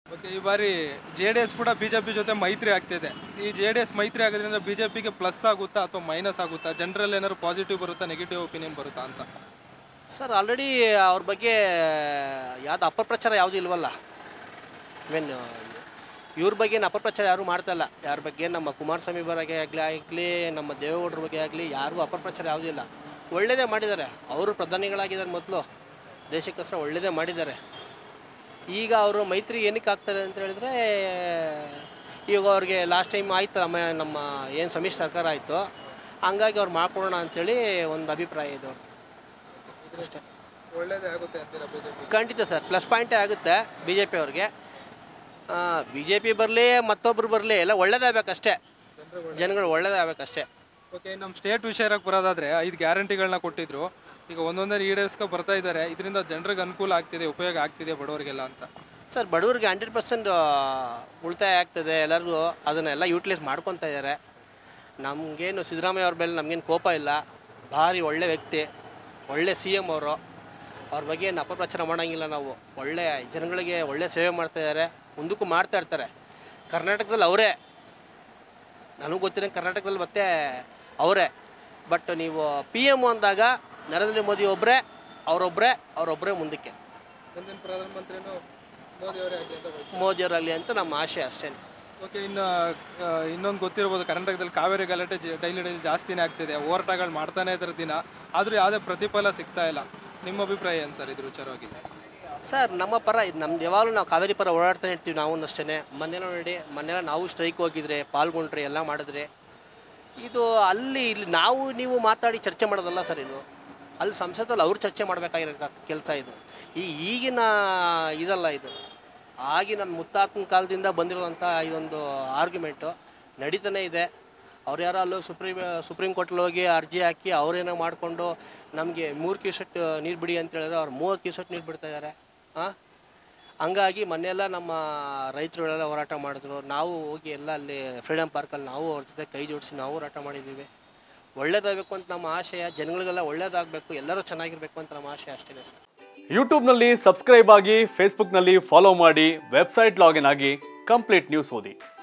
okay ಈ ಬಾರಿ J D S ಕೂಡ ಬಿಜೆಪಿ ಜೊತೆ ಮೈತ್ರಿ ಆಗ್ತಿದೆ ಈ ಜೆ ಡಿ ಎಸ್ ಮೈತ್ರಿ ಆಗೋದ್ರಿಂದ ಬಿಜೆಪಿಗೆ ಪ್ಲಸ್ ಆಗುತ್ತಾ ಅಥವಾ ಮೈನಸ್ ಆಗುತ್ತಾ ಜನರಲ್ಲಿ ಏನಾದ್ರು ಪಾಸಿಟಿವ್ ಬರುತ್ತಾ ನೆಗೆಟಿವ್ ಒಪಿನಿಯನ್ ಬರುತ್ತಾ ಅಂತ ಸರ್ ಆಲ್ರೆಡಿ ಅವ್ರ ಬಗ್ಗೆ ಯಾವ್ದು ಅಪಪ್ರಚಾರ ಯಾವುದೂ ಇಲ್ವಲ್ಲ ಮೀನ್ ಇವ್ರ ಬಗ್ಗೆ ಏನು ಅಪಪ್ರಚಾರ ಯಾರೂ ಮಾಡ್ತಾ ಇಲ್ಲ ಯಾರ ಬಗ್ಗೆ ನಮ್ಮ ಕುಮಾರಸ್ವಾಮಿ ಬಗ್ಗೆ ಆಗಲಿ ಆಗಲಿ ನಮ್ಮ ದೇವೇಗೌಡರ ಬಗ್ಗೆ ಆಗಲಿ ಯಾರಿಗೂ ಅಪಪ್ರಚಾರ ಯಾವುದೂ ಇಲ್ಲ ಒಳ್ಳೇದೇ ಮಾಡಿದ್ದಾರೆ ಅವರು ಪ್ರಧಾನಿಗಳಾಗಿದ್ದಾರೆ ಮೊದಲು ದೇಶಕ್ಕೋಸ್ಕರ ಒಳ್ಳೇದೇ ಮಾಡಿದ್ದಾರೆ ಈಗ ಅವರು ಮೈತ್ರಿ ಏನಕ್ಕೆ ಆಗ್ತಾರೆ ಅಂತ ಹೇಳಿದ್ರೆ ಈಗ ಅವ್ರಿಗೆ ಲಾಸ್ಟ್ ಟೈಮ್ ಆಯ್ತು ನಮ್ಮ ನಮ್ಮ ಏನು ಸಮ್ಮಿಶ್ರ ಸರ್ಕಾರ ಆಯಿತು ಹಂಗಾಗಿ ಅವ್ರು ಮಾಡ್ಕೊಡೋಣ ಅಂಥೇಳಿ ಒಂದು ಅಭಿಪ್ರಾಯ ಇದೆ ಅವ್ರದ್ದು ಅಷ್ಟೇ ಒಳ್ಳೇದೇ ಆಗುತ್ತೆ ಅಂತೀರಾ ಬಿಜೆಪಿ ಖಂಡಿತ ಸರ್ ಪ್ಲಸ್ ಪಾಯಿಂಟೇ ಆಗುತ್ತೆ ಬಿ ಜೆ ಪಿ ಅವ್ರಿಗೆ ಬಿ ಜೆ ಪಿ ಬರಲಿ ಮತ್ತೊಬ್ರು ಬರಲಿ ಎಲ್ಲ ಒಳ್ಳೇದಾಗಬೇಕಷ್ಟೇ ಜನಗಳು ಒಳ್ಳೇದಾಗಬೇಕಷ್ಟೇ ಓಕೆ ನಮ್ಮ ಸ್ಟೇಟ್ ವಿಷಯಕ್ಕೆ ಬರೋದಾದ್ರೆ ಐದು ಗ್ಯಾರಂಟಿಗಳನ್ನ ಕೊಟ್ಟಿದ್ರು ಈಗ ಒಂದೊಂದೇ ಈಡೇರಿಸ್ಕೊ ಬರ್ತಾ ಇದ್ದಾರೆ ಇದರಿಂದ ಜನರಿಗೆ ಅನುಕೂಲ ಆಗ್ತಿದೆ ಉಪಯೋಗ ಆಗ್ತಿದೆ ಬಡವರಿಗೆಲ್ಲ ಅಂತ ಸರ್ ಬಡವರಿಗೆ ಹಂಡ್ರೆಡ್ ಪರ್ಸೆಂಟ್ ಉಳಿತಾಯ ಆಗ್ತದೆ ಎಲ್ಲರಿಗೂ ಅದನ್ನೆಲ್ಲ ಯೂಟಿಲೈಸ್ ಮಾಡ್ಕೊತಾ ಇದ್ದಾರೆ ನಮಗೇನು ಸಿದ್ದರಾಮಯ್ಯ ಅವ್ರ ಮೇಲೆ ನಮಗೇನು ಕೋಪ ಇಲ್ಲ ಭಾರಿ ಒಳ್ಳೆ ವ್ಯಕ್ತಿ ಒಳ್ಳೆ ಸಿ ಎಮ್ ಅವರು ಅವ್ರ ಬಗ್ಗೆ ಏನು ಅಪಪ್ರಚಾರ ಮಾಡೋಂಗಿಲ್ಲ ನಾವು ಒಳ್ಳೆ ಜನಗಳಿಗೆ ಒಳ್ಳೆ ಸೇವೆ ಮಾಡ್ತಾ ಇದ್ದಾರೆ ಮುಂದಕ್ಕೂ ಮಾಡ್ತಾ ಇರ್ತಾರೆ ಕರ್ನಾಟಕದಲ್ಲಿ ಅವರೇ ನನಗೆ ಗೊತ್ತಿರೋ ಕರ್ನಾಟಕದಲ್ಲಿ ಮತ್ತೆ ಅವರೇ ಬಟ್ ನೀವು ಪಿ ಎಮ್ ಅಂದಾಗ ನರೇಂದ್ರ ಮೋದಿ ಒಬ್ಬರೇ ಅವರೊಬ್ಬರೇ ಅವರೊಬ್ಬರೇ ಮುಂದಕ್ಕೆ ಮುಂದಿನ ಪ್ರಧಾನಮಂತ್ರಿನೂ ಮೋದಿ ಅವರೇ ಆಗಲಿ ಅಂತ ಮೋದಿಯವರಲ್ಲಿ ಅಂತ ನಮ್ಮ ಆಶೆ ಅಷ್ಟೇ ಓಕೆ ಇನ್ನು ಇನ್ನೊಂದು ಗೊತ್ತಿರ್ಬೋದು ಕರ್ನಾಟಕದಲ್ಲಿ ಕಾವೇರಿ ಗಲಾಟೆ ಡೈಲಿ ಡೈಲಿ ಜಾಸ್ತಿನೇ ಆಗ್ತಿದೆ ಹೋರಾಟಗಳು ಮಾಡ್ತಾನೆ ಇದ್ದಾರೆ ದಿನ ಆದರೂ ಯಾವುದೇ ಪ್ರತಿಫಲ ಸಿಗ್ತಾ ಇಲ್ಲ ನಿಮ್ಮ ಅಭಿಪ್ರಾಯ ಏನು ಸರ್ ಇದ್ರ ವಿಚಾರವಾಗಿ ಸರ್ ನಮ್ಮ ಪರ ನಮ್ದು ಯಾವಾಗಲೂ ನಾವು ಕಾವೇರಿ ಪರ ಓಡಾಡ್ತಾನೆ ಇರ್ತೀವಿ ನಾವು ಅಷ್ಟೇ ಮೊನ್ನೆಲ್ಲ ನೋಡಿ ಮೊನ್ನೆಲ್ಲ ನಾವು ಸ್ಟ್ರೈಕ್ ಹೋಗಿದ್ರೆ ಪಾಲ್ಗೊಂಡ್ರೆ ಎಲ್ಲ ಮಾಡಿದ್ರೆ ಇದು ಅಲ್ಲಿ ಇಲ್ಲಿ ನಾವು ನೀವು ಮಾತಾಡಿ ಚರ್ಚೆ ಮಾಡೋದಲ್ಲ ಸರ್ ಇದು ಅಲ್ಲಿ ಸಂಸದಲ್ಲಿ ಅವ್ರು ಚರ್ಚೆ ಮಾಡಬೇಕಾಗಿರೋ ಕೆಲಸ ಇದು ಈ ಈಗಿನ ಇದಲ್ಲ ಇದು ಆಗಿ ನಮ್ಮ ಮುತ್ತಾತನ ಕಾಲದಿಂದ ಬಂದಿರುವಂಥ ಇದೊಂದು ಆರ್ಗ್ಯುಮೆಂಟು ನಡೀತಾನೆ ಇದೆ ಅವ್ರು ಯಾರೋ ಅಲ್ಲೂ ಸುಪ್ರೀಂ ಸುಪ್ರೀಂ ಕೋರ್ಟಲ್ಲಿ ಹೋಗಿ ಅರ್ಜಿ ಹಾಕಿ ಅವ್ರೇನೋ ಮಾಡಿಕೊಂಡು ನಮಗೆ ಮೂರು ಕ್ಯೂಸೆಟ್ ನೀರು ಬಿಡಿ ಅಂತ ಹೇಳಿದ್ರೆ ಅವ್ರು ಮೂವತ್ತು ಕ್ಯೂಸೆಟ್ ನೀರು ಬಿಡ್ತಾ ಇದ್ದಾರೆ ಹಾಂ ಹಂಗಾಗಿ ಮೊನ್ನೆಲ್ಲ ನಮ್ಮ ರೈತರುಗಳೆಲ್ಲ ಹೋರಾಟ ಮಾಡಿದ್ರು ನಾವು ಹೋಗಿ ಎಲ್ಲ ಅಲ್ಲಿ ಫ್ರೀಡಮ್ ಪಾರ್ಕಲ್ಲಿ ನಾವು ಅವ್ರ ಜೊತೆ ಕೈ ಜೋಡಿಸಿ ನಾವು ಹೋರಾಟ ಮಾಡಿದ್ದೀವಿ ಒಳ್ಳೇದಾಗಬೇಕು ಅಂತ ನಮ್ಮ ಆಶಯ ಜನಗಳಿಗೆಲ್ಲ ಒಳ್ಳೇದಾಗಬೇಕು ಎಲ್ಲರೂ ಚೆನ್ನಾಗಿರ್ಬೇಕು ಅಂತ ನಮ್ಮ ಆಶಯ ಅಷ್ಟೇ ಸರ್ ಯೂಟ್ಯೂಬ್ನಲ್ಲಿ ಸಬ್ಸ್ಕ್ರೈಬ್ ಆಗಿ ಫೇಸ್ಬುಕ್ನಲ್ಲಿ ಫಾಲೋ ಮಾಡಿ ವೆಬ್ಸೈಟ್ ಲಾಗಿನ್ ಆಗಿ ಕಂಪ್ಲೀಟ್ ನ್ಯೂಸ್ ಓದಿ